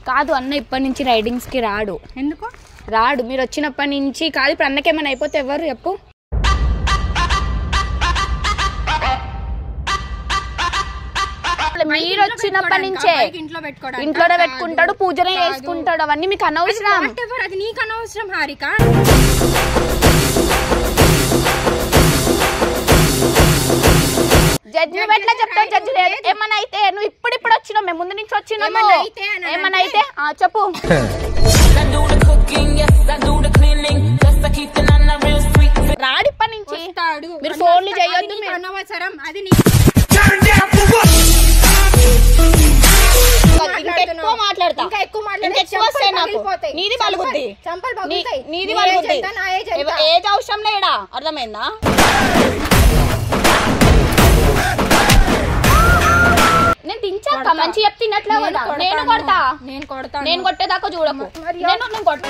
కాదు అన్న ఇప్పటి నుంచి రైడింగ్స్ కి రాడు ఎందుకు రాడు మీరు వచ్చినప్పటి నుంచి కాదు ఇప్పుడు అన్నకేమైనా అయిపోతే ఎవరు చెప్పు మీరు వచ్చినప్పటి నుంచే బైక్ ఇంట్లో పెట్టుకోవడానికి ఇంట్లోనే పెట్టుకుంటాడు పూజనే చేసుకుంటాడు అవన్నీ మీకు అనవసరం Whatever, అది నీకు అనవసరం హారిక జడ్జి ఎట్లా చెప్తావు జడ్జి లేదు ఏమన్నా అయితే నువ్వు ఇప్పుడు ఇప్పుడు వచ్చినావు మేము ముందు నుంచి వచ్చినాము ఏమన్నా అయితే అని ఏమన్నా అయితే ఆ, చెప్పు I do the cooking, yes, I do the cleaning. Just to keep the nana real sweet. రాడు ఇప్పటి నుంచి వస్తాడు మీరు అన్న ఫోన్లు వస్తా- చేయొద్దు అది నీకు మీరు. అనవసరం అది నీ ఇంకా ఎక్కువ మాట్లాడతా ఇంకా ఎక్కువ మాట్లాడితే ఇంకా ఎక్కువ వస్తాయి చంపలు నాకు పగిలిపోతాయి. నీది చంపలు- పలుగుద్ది చంపలు నీ- పగులుతాయి. నీది నీ పలుగుద్ది ఏజ్ ఎంత, నా ఏజ్ ఎంత? ఎవ- ఏజ్ అవసరం లేడా అర్థమైందా నేను దించాక కొడతా. మంచి చెప్తే తిన్నట్లే నేను కదా కొడతాను. నేను కొడతా నేను కొడతాను నేను కొట్టేదాకా చూడకు మరి నేను నేను కొడతా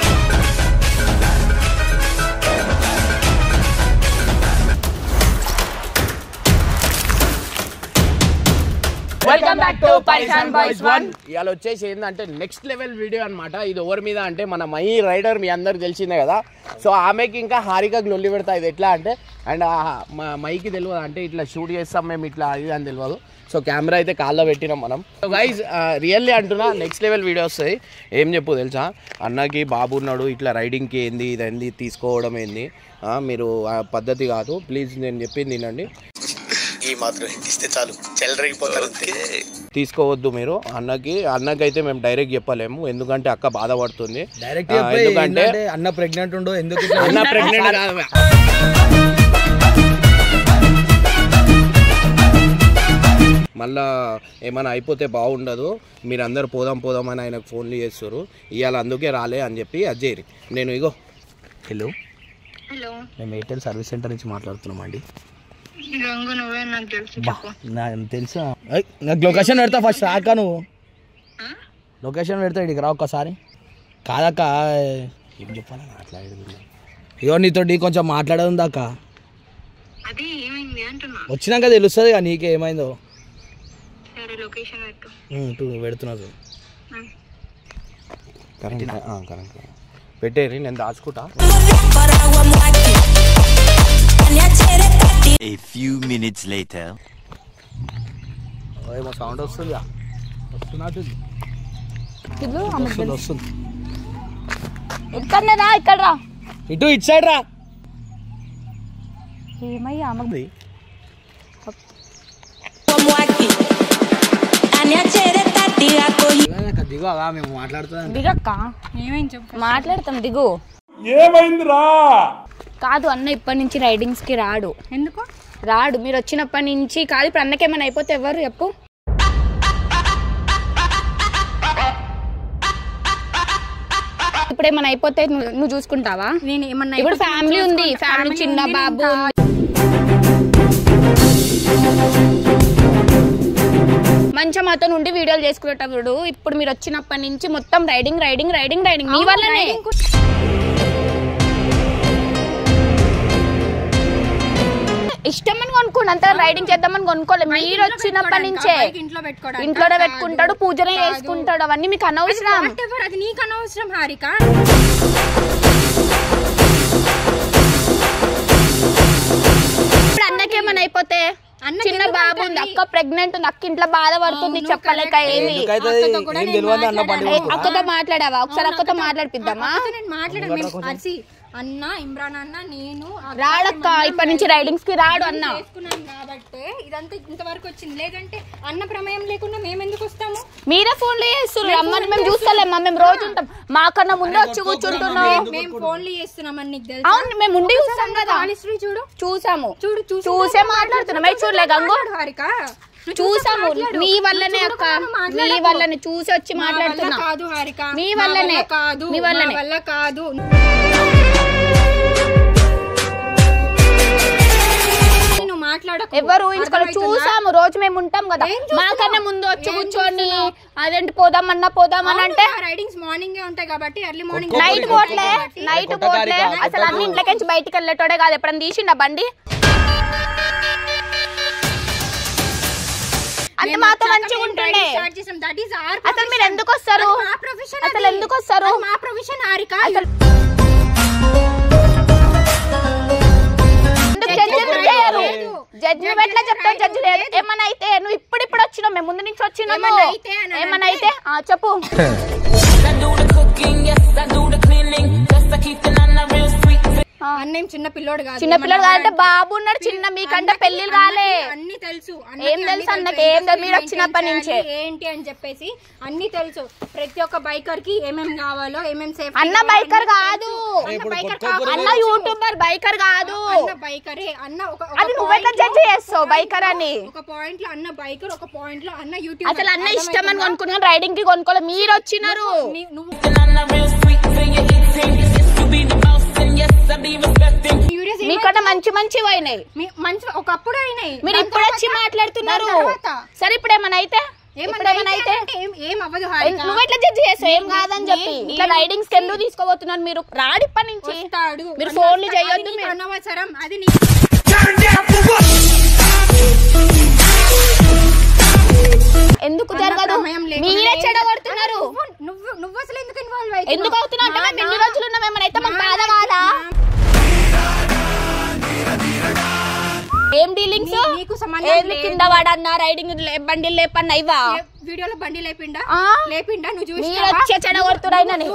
వెల్కమ్ బ్యాక్ టు పైసాన్ బాయ్స్ వన్ ఇవాళ వచ్చేసి ఏంటంటే నెక్స్ట్ లెవెల్ వీడియో అన్నమాట ఇది ఎవరి మీద అంటే మన మై రైడర్ మీ అందరికి తెలిసిందే కదా సో ఆమెకి ఇంకా హారికకు లొల్లి పెడతా ఇది ఎట్లా అంటే అండ్ మా మైకి తెలియదు అంటే ఇట్లా షూట్ చేస్తాం మేము ఇట్లా అది అని తెలియదు సో కెమెరా అయితే కాల్లో పెట్టినాం మనం సో గైజ్ రియల్లీ అంటున్నా నెక్స్ట్ లెవెల్ వీడియో వస్తుంది ఏం చెప్పు తెలుసా అన్నకి బాబు ఉన్నాడు ఇట్లా రైడింగ్కి ఏంది ఇదేంది తీసుకోవడం ఏంది ఆ, మీరు ఆ పద్ధతి కాదు ప్లీజ్ నేను చెప్పింది వినండి ఈ మాత్రం ఇస్తే చాలు చెల్లరగిపోతారు అంతే తీసుకోవద్దు మీరు అన్నకి అన్నకైతే మేము డైరెక్ట్ చెప్పలేము ఎందుకంటే అక్క బాధపడుతుంది డైరెక్ట్ ఆ, చెప్పే ఎందుకంటే ఏంటంటే అన్న ప్రెగ్నెంట్ ఉండో ఎందుకు ఇట్లా అన్న ప్రెగ్నెంట్ కాదు మళ్ళా ఏమైనా అయిపోతే బాగుండదు మీరు అందరు పోదాం పోదాం అని ఆయనకు ఫోన్లు చేస్తారు ఇవాళ అందుకే రాలే అని చెప్పి అజ్జేరి నేను ఇగో హలో హలో మేము ఎయిర్టెల్ సర్వీస్ సెంటర్ నుంచి మాట్లాడుతున్నాం అండి రంగు నువ్వే నాకు తెలుసు నాకు తెలుసా ఏయ్, నాకు లొకేషన్ పెడతా ఫస్ట్ రాక నువ్వు లొకేషన్ పెడతా ఇడికి రా ఒక్కసారి కాదక్క ఏం చెప్పాలి మాట్లాడేది ఇగో నీతో కొంచెం మాట్లాడేది ఉందాక అది ఏమైంది అంటున్నా వచ్చినాక తెలుస్తుంది కదా నీకే ఏమైందో సరే లొకేషన్ పెట్టు ఉమ్, టూ పెడుతున్నారు కరెంట్ కరెంట్ పెట్టేరి నేను దాచుకుంటా A few minutes later. ఏమో సౌండ్ వస్తుంది వస్తున్నట్టు ఇల్లు వస్తుంది వస్తుంది ఇక్కడనే రా ఇక్కడ రా ఇటు ఇటు సైడ్ రా ఏమయ్యా ఆమెకు దిగు అలా మేము మాట్లాడుతున్నాం దిగక్క ఏమైంది చెప్పు మాట్లాడతాం దిగు ఏమైందిరా కాదు అన్న ఇప్పటి నుంచి రైడింగ్స్ కి రాడు ఎందుకు రాడు మీరు వచ్చినప్పటి నుంచి కాదు ఇప్పుడు అన్నకేమైనా అయిపోతే ఎవరు చెప్పు ఇప్పుడు ఏమైనా అయిపోతే నువ్వు నువ్వు చూసుకుంటావా నేను ఏమన్నా ఇప్పుడు అయిపోతే ఫ్యామిలీ ఉంది చూసుకో. ఫ్యామిలీ Family చిన్న ఉంది, బాబు నేను ఉంది. మంచిగా మాతో నుండి వీడియోలు చేసుకునేటప్పుడు ఇప్పుడు మీరు వచ్చినప్పటి నుంచి మొత్తం రైడింగ్ రైడింగ్ రైడింగ్ రైడింగ్ మీ అవును, వల్లనే riding కు- ఇష్టమని కొనుక్కోండి అంత రైడింగ్ చేద్దామని కొనుక్కోలేదు బైక్ మీరు ఇంట్లో వచ్చినప్పటి పెట్టుకోవడానికా? నుంచే బైక్ ఇంట్లో పెట్టుకోవడానికా? ఇంట్లోనే కాదు. పెట్టుకుంటాడు పూజనే కాదు. చేసుకుంటాడు అవన్నీ మీకు అనవసరం Whatever, అది నీకు అనవసరం హారిక ఇప్పుడు అన్నకేమైనా అయిపోతే అన్నకి చిన్న ఎందుకు బాబు ఉంది అవుతుంది? అక్క ప్రెగ్నెంట్ ఉంది అక్క ఇంట్లో బాధపడుతుంది అవును, చెప్పలేక correct. ఏమి ఎందుకైతే అక్కతో కూడా ఏం నేను తెలియదు అన్న బండి మాట్లాడాను. ఏ, అక్కతో మాట్లాడావా ఒకసారి అక్కతో మాట్లాడిపిద్దామా అక్కతో నేను మాట్లాడాను మేము అరిసి అన్న ఇమ్రాన్ అన్న నేను అక్క, రాడక్క మేమందరం ఇప్పటి నుంచి రైడింగ్స్ కి రాడు అన్న చేసుకున్నాం కాబట్టి ఇదంతా ఇంతవరకు వచ్చింది లేదంటే అన్న ప్రమేయం లేకుండా మేము ఎందుకు వస్తాము మీరే ఫోన్లు చేస్తున్నారు అమ్మని మేము చూస్తలేమ్మా మేము రోజు ఉంటాం మాకన్నా ముందే వచ్చి కూర్చుంటున్నాం మేము ఫోన్లు చేస్తున్నామని నీకు తెలుసు అవును మేము ఉండి చూస్తాం కదా కాళీశ్రీ చూడు చూసాము చూడు చూసి చూసే మాట్లాడుతున్నాం ఏ చూడలే గంగు హారిక నువ్వు చూసాము మాట్లాడు. మీ వల్లనే నువ్వు అక్క చూడకుండా మీ మాట్లాడకు. వల్లనే చూసి వచ్చి మా వల్ల మాట్లాడుతున్నా కాదు హారిక మీ మా వల్లనే. వల్ల కాదు మీ మా వల్లనే. వల్ల కాదు నువ్వు మాట్లాడకు ఎవరు ఊహించుకోవాలి అర్థమవుతుందా? చూసాము రోజు మేము ఉంటాం కదా ఏం చూస్తున్నావు? మాకన్నా ముందు వచ్చి ఏం కూర్చొని చూస్తున్నావు? అదేంటి పోదామన్నా పోదామని అంటే రైడింగ్స్ మార్నింగ్ ఉంటాయి కాబట్టి ఎర్లీ మార్నింగ్ నైట్ పోట్లే నైట్ పోట్లే అసలు అన్ని ఇంట్లోకి బయటికి వెళ్ళేటోడే కాదు ఎప్పుడన్నా తీసిండా బండి అంటే మాతో మంచిగా ఉంటుండే దట్ ఈస్ ఆర్ అసలు మీరు ఎందుకు వస్తారు ఎందుకు వస్తారు అది మా ప్రొవిజన్ హారిక ఎందుకు జడ్జిలు చేయరు జడ్జిలు ఎట్లా చెప్తావు జడ్జి లేదు ఏమన్నా అయితే నువ్వు ఇప్పుడు ఇప్పుడు వచ్చినావు మేము ముందు నుంచి వచ్చినాము ఏమన్నా అయితే అని ఏమన్నా అయితే ఆ, చెప్పు I do the cooking, yes, I do the cleaning. Just to keep the nana real sweet. అన్నేం చిన్న పిల్లోడు కాదు చిన్న పిల్లలు కాదంటే బాబు ఉన్నాడు చిన్న మీకంటే పెళ్లిళ్ళు కాలే అన్ని తెలుసు ఏం తెలుసు అన్నకి? ఏం తెలుసు? మీరు వచ్చినప్పటి నుంచే. ఏంటి అని చెప్పేసి అన్ని తెలుసు ప్రతి ఒక్క బైకర్ కి ఏమేం కావాలో ఏమేం సేఫ్ అన్న బైకర్ కాదు బైకర్ అన్న యూట్యూబర్ బైకర్ కాదు అన్న బైకరే అన్న ఒక ఒక అది నువ్వెట్లా point లో- జడ్జి చేస్తావు బైకర్ అని ఒక పాయింట్ లో అన్న బైకర్ ఒక పాయింట్ లో అన్న యూట్యూబ్ అసలు అన్న ఇష్టం అని కొనుక్కున్నాను రైడింగ్ కి కొనుక్కోలే మీరు వచ్చినారు నువ్వు The nana real sweet till you eating. You be the boss and yes, I be respecting. Videos మీకన్నా మంచి మంచి పోయినాయి మంచి ఒకప్పుడు అయినాయి మీరు దాని ఇప్పుడు వచ్చి తర్వాత- మాట్లాడుతున్నారు దాని తర్వాత సరే ఇప్పుడు ఏమైనా అయితే ఇప్పుడు ఏమన్నా ఏమైనా అయితే అయితే అంటే ఏం ఏం అవ్వదు హారిక నువ్వు ఎట్లా జడ్జి చేస్తావు ఏం కాదని చెప్పి నేను- ఇట్లా రైడింగ్స్ కి ఎందుకు తీసుకోబోతున్నారు మీరు రాడిప్పటి నుంచి వస్తాడు మీరు అన్న ఫోన్లు వస్తాడు. చేయొద్దు అది నీకు మీరు. అనవసరం అది నీ ఎందుకు అన్న జరగదు ప్రమేయం లేకుండా మీరే ఏం- చెడగొడుతున్నారు నువ్వు నువ్వు నువ్వు అసలు ఎందుకు ఇన్వాల్వ్ ఎందుకు అవుతున్నా అంటే మేము ఎన్ని రోజులు ఉన్నాం ఏమైనా అయితే మాకు బాధ కాదా ఏం డీలింగ్స్ నీ- నీకు సంబంధం ఏంది లేదు. కింద వాడన్నా రైడింగ్ బండిలు లేపన్నా ఇవా వీడియోలో బండి లేపిండా ఆ? లేపిండా నువ్వు చూసి మీరు వచ్చే చెడగొడుతురు ఆయనని.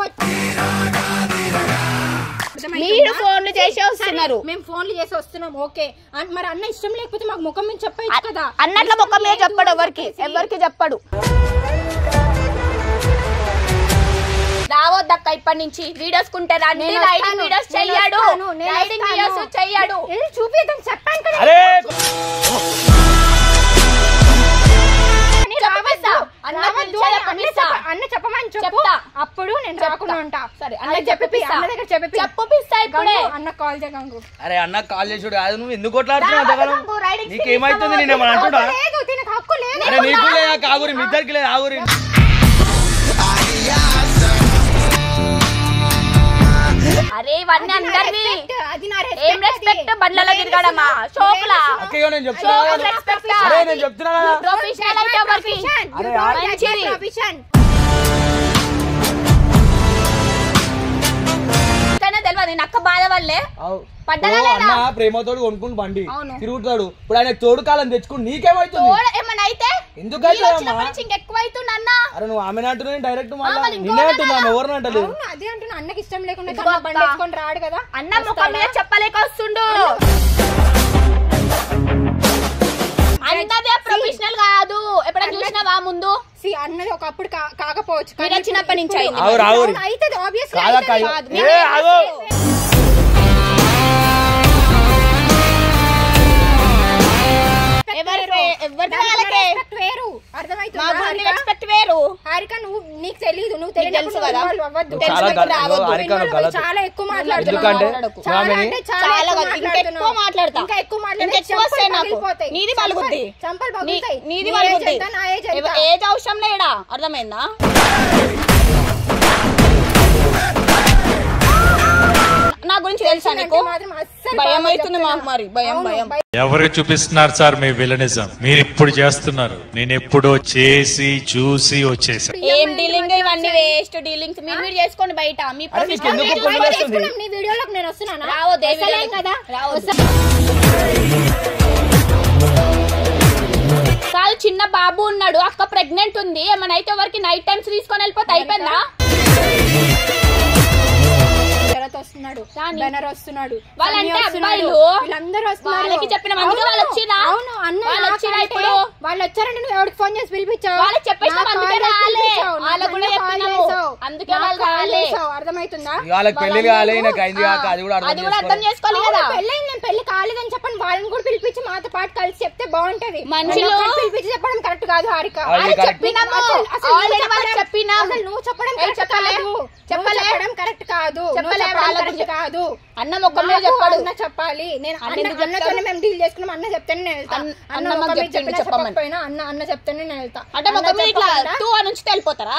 మీరు ఫోన్లు చేసి వస్తున్నారు మేము ఫోన్లు చేసి వస్తున్నాం ఓకే అన్- మరి అన్న ఇష్టం లేకపోతే మాకు ముఖం మీద చెప్పచ్చు కదా అన్నట్ల ముఖం మీద చెప్పడు ఎవరికి ఎవరికి చెప్పడు రావద్దక్క ఇప్పటి నుంచి వీడియోస్ కుంటే రండి నేను రైడింగ్ వస్తాను, వీడియోస్ నేను చెయ్యడు వస్తాను, నేను రైడింగ్ వస్తాను. వీడియోస్ చెయ్యడు వెళ్ళి చూపిద్దాం చెప్పాను కదా అరే అని చెప్పిస్తా. రావద్దు. అన్న రావద్దు పిలిచే అని చెప్పిస్తా. అన్న చెప్ప- అన్న చెప్పమని చెప్పు చెప్తా. అప్పుడు నేను చెప్తా. రాకుండా ఉంటా సరే, అన్న అన్నకి చెప్పి చెప్పిస్తా. అన్న దగ్గర చెప్పి చెప్పిస్తా ఇప్పుడే. అన్న కాల్ చేయ గంగు అరే అన్న కాల్ చేసుడు కాదు నువ్వు ఎందుకు కొట్లాడుతున్నావు అంతగానం నాకు రైడింగ్ నీకేమైతుంది నేను ఏమన్నా అంటున్నా లేదు దీనికి హక్కు లేదు అరే నీకు లేదా కాగురి మీ ఇద్దరికి లేదా ఆగురి అరే ఇవన్నీ అందరివి అది నా ఏం రెస్పెక్ట్ బండ్లలో తిరగడమా షోకులా అక్కయ్యో నేను చెప్తున్నా షోకు కదా. రెస్పెక్ట్ అరే నేను చెప్తున్నా కదా ప్రొఫెషనల్ అయితే ఎవరికి అరే మంచిది కానీ తెలియదు నేను అక్క బాధ వల్లే అవు. పడ్డదా ఓ, లేదా? అన్న ప్రేమతోడు కొనుక్కుని బండి అవును. తిరుగుతాడు ఇప్పుడు ఆయన తోడు కాలం తెచ్చుకుని నీకేమైతుంది తోడ ఏమన్నా అయితే ఎందుకు వీళ్ళు అవుతుందమ్మా? వచ్చినప్పటి నుంచి ఇంకెక్కువ అవుతుంది అన్న అరే నువ్వు ఆమె అంటున్నావు డైరెక్ట్ మరి మళ్ళీ ఇంకో నిన్నే అన్న అంటున్నాను ఎవరిని అంటలేదు అవును అదే అంటున్నా అన్నకి ఇష్టం లేకుండా ఇదిగో తన అక్క. బండి వేసుకొని రాడు కదా అన్న ముఖం మీద చెప్పలేక వస్తుండు అన్నదే ప్రొఫెషనల్ కాదు ఎప్పుడైనా చూసినావా ముందు See, అన్నది ఒకప్పుడు కా- కాకపోవచ్చు మీరు వచ్చినప్పటి నుంచి అయింది. ఆగురు, ఆగురు. అవుతుంది ఆబ్వియస్లీ కాదక్క కాదు. ఏ ఆగు ఎవరి ఎవరి వాళ్ళకే వేరు అర్థమవుతుందా మాకు హారిక? ఎక్స్పెక్ట్ వేరు హారిక నువ్వు నీకు తెలియదు నువ్వు నీకు తెలుసు తెలియదు కదా? అవ్వద్దు నువ్వు చాలా తెలుసు గల- రావద్దు. నువ్వు హారిక నువ్వు గలతు. చాలా ఎక్కువ మాట్లాడుతున్నావు ఎందుకంటే మాట్లాడకు. చాలా ఆమెని- అంటే చాలా చాలా ఎక్కువ కాదు. ఇంకా మాట్లాడుతున్నావు. ఎక్కువ మాట్లాడతా. ఇంకా ఎక్కువ మాట్లాడితే ఇంకా ఎక్కువ వస్తాయి చంపలు నాకు. పగిలిపోతాయి. నీది చంపలు- పలుకుద్ది. చంపలు నీ- పగులుతాయి. నీది నీ పలుకుద్ది ఏజ్ ఎంత, నా ఏజ్ ఎంత? ఎవ- ఏజ్ అవసరం లేడా అర్థమైందా నా గురించి తెలుసా నీకు అంటే మాత్రం అస్సలు భయం బాగా అవుతుంది చెప్తున్నా. మాకు మరి భయం అవును, భయం ఎవరు చూపిస్తున్నారు సార్ మీ విలనిజం మీరు ఇప్పుడు చేస్తున్నారు నేను ఎప్పుడో చేసి చూసి వచ్చేసా ఏం డీలింగ్ ఇవన్నీ వేస్ట్ డీలింగ్స్ మీరు మీరు చేసుకోండి బయట మీ అరే నీకు professional ఎందుకు మీరు కొమ్ములు చూసుకోండి. వస్తుంది? చేసుకున్నాం, నీ వీడియోలోకి నేను వస్తున్నానా రావద్దు, ఏ వస్తలేం వీడియోలోకి? కదా రావద్దు. కాదు చిన్న బాబు ఉన్నాడు అక్క ప్రెగ్నెంట్ ఉంది ఏమైనా అయితే ఎవరికి నైట్ టైమ్స్ తీసుకొని వెళ్ళిపోతే అయిపోయిందా శరత్ వస్తున్నాడు రాని. బెనర్ వస్తున్నాడు వాళ్ళంటే సన్నీ వస్తున్నాడు. అబ్బాయిలు. వీళ్ళందరూ వస్తున్నారు వాళ్ళకి చెప్పిన అందుకే వాళ్ళు వచ్చిరా? అవును అన్న వాళ్ళు వచ్చిరా నాకంటే ఇప్పుడు? వాళ్ళు వచ్చారంటే నువ్వు ఎవరికి ఫోన్ చేసి పిలిపించావు వాళ్ళకి చెప్పేసినాం, నాకు అందుకే call చేసి రాలే. పిలిపించావు. నాకు వాళ్ళకు కూడా అన్న call చెప్పినాము. చేసావు. అందుకే నాకు వాళ్ళు call రాలే. చేసావు. అర్థమవుతుందా వాళ్ళకి పెళ్లి కాలే నాకు అయింది కాక అది కూడా అది అర్థం కూడా అర్థం చేసుకోవాలి చేసుకోవాలి కదా అవును, పెళ్ళైంది నేను పెళ్లి కాలేదని చెప్పని వాళ్ళని కూడా పిలిపించి మాతో పాటు కలిసి చెప్తే బాగుంటది మనుషులు- నన్ను ఒక్కడిని పిలిపించి చెప్పడం కరెక్ట్ కాదు హారిక అది వాళ్ళు correct. చెప్పినాము. అసలు- అసలు నువ్వు already వాళ్ళు చెప్పడం- చెప్పినాం. అసలు నువ్వు చెప్పడం ఏ కరెక్ట్ చెప్పలే? కాదు చెప్పలే? నువ్వు చెప్పడం కరెక్ట్ కాదు నువ్వు చెప్పలే? చెప్పడం వాళ్ళకు correct చెప్- కాదు అన్న మొక్క మీద నాకు చెప్పాడు అన్న చెప్పాలి నేను అన్న అన్న ఎందుకు అన్నతోనే చెప్తాడు? మేము డీల్ చేసుకున్నాం అన్న చెప్తేనే నేను వెళ్తా అన్న- అన్న అన్న ఒక మాకు మీద చెప్పిండు చెప్పినా చెప్పమని. చెప్పకపోయినా అన్న అన్న చెప్తేనే నేను వెళ్తా అంటే మొక్క అన్న మీద ఇట్లా చెప్పకుండా టూ అని నుంచి వెళ్ళిపోతారా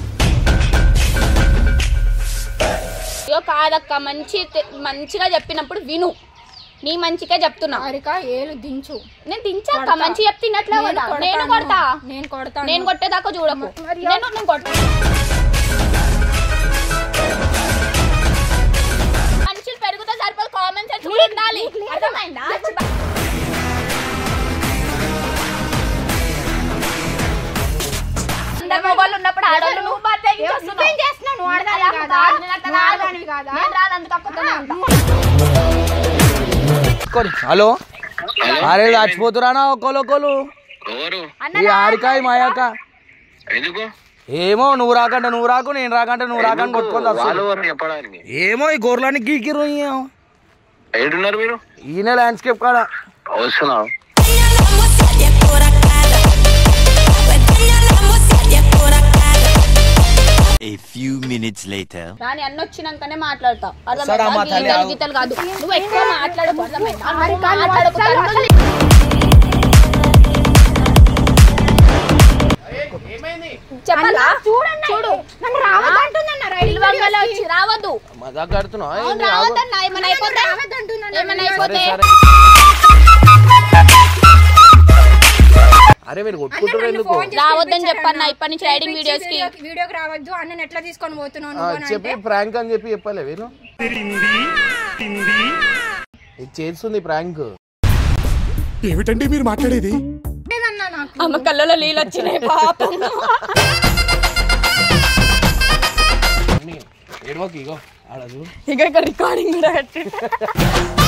అయ్యో కాదక్క మంచి మంచిగా చెప్పినప్పుడు విను నీ మంచిగా చెప్తున్నా హారిక ఏలు దించు నేను దించాక కొడతా. మంచి చెప్తున్నట్లే నేను కదా కొడతాను. నేను కొడతా నేను కొడతాను నేను కొట్టేదాకా చూడకు మరి నేను నేను కొడతా నుంచి నువ్వేం వస్తున్నావు? చేస్తున్నావు? నువ్వు అది ఆడదానివి అమ్ముతా, కాదా? నేను అట్లా నువ్వు రాను. ఆడదానివి కాదా? నేను రాను, అందుకు అక్కతోనే ఉంటా. హలో అరే చచ్చిపోతురానా ఒక్కరు ఒక్కరు ఎవరు ఈ ఆరికాయ మాయాక ఎందుకు ఏమో నువ్వు రాకంటే నువ్వు రాకు నేను రాకంటే నువ్వు రాకంటే కొట్టుకొని వాళ్ళు వస్తాను ఎవరు చెప్పడానికి ఏమో ఈ గొర్రెలని గీకిరు ఏడున్నారు మీరు ఈయన ల్యాండ్స్కేప్ కాడ వస్తున్నావు A few minutes later. రాని అన్న వచ్చినాకనే మాట్లాడతా సరే అమ్మ, అర్థమైందా? తల్లి, గీతలు ఆగు. గీతలు కాదు నువ్వు ఎక్కువ మాట్లాడకు అర్థమైందా? మరి నువ్వు కానీ మాట్లాడకు, అసలు- తల్లి. చెప్పాలా చూడండి చూడు నన్ను రావద్దంటుందన్న రైలు పిలవంగానే వచ్చి రావద్దు మజాక్ ఆడుతున్నావా అవును, ఏంది? ఆగు. రావద్దన్నా ఏమైనా అయిపోతే రావద్దంటుందన్న ఏమైనా రైలు అయిపోతే సరే అరే మీరు అన్న కొట్టుకుంటారు నన్ను ఎందుకు ఫోన్ చేసి రావద్దని పిలిపించాడు చెప్పన్నా అన్న. ఇప్పటి నుంచి రైడింగ్ పిలిపించి వీడియోస్ కి వీడియోకి- వీడియోకి రావద్దు అన్నని ఎట్లా తీసుకొని పోతున్నావు ఆ, నువ్వు అని చెప్పి అంటే ప్రాంక్ అని చెప్పి చెప్పలే వీరు ఇది చేస్తుంది ప్రాంక్ ఏమిటండి మీరు మాట్లాడేది లేదన్నా నాకు అమ్మ కళ్ళలో నీళ్ళు వచ్చినాయి పాపం ఏడవకి ఇగో ఆడ చూడు ఇక రికార్డింగ్ కూడా పెట్టి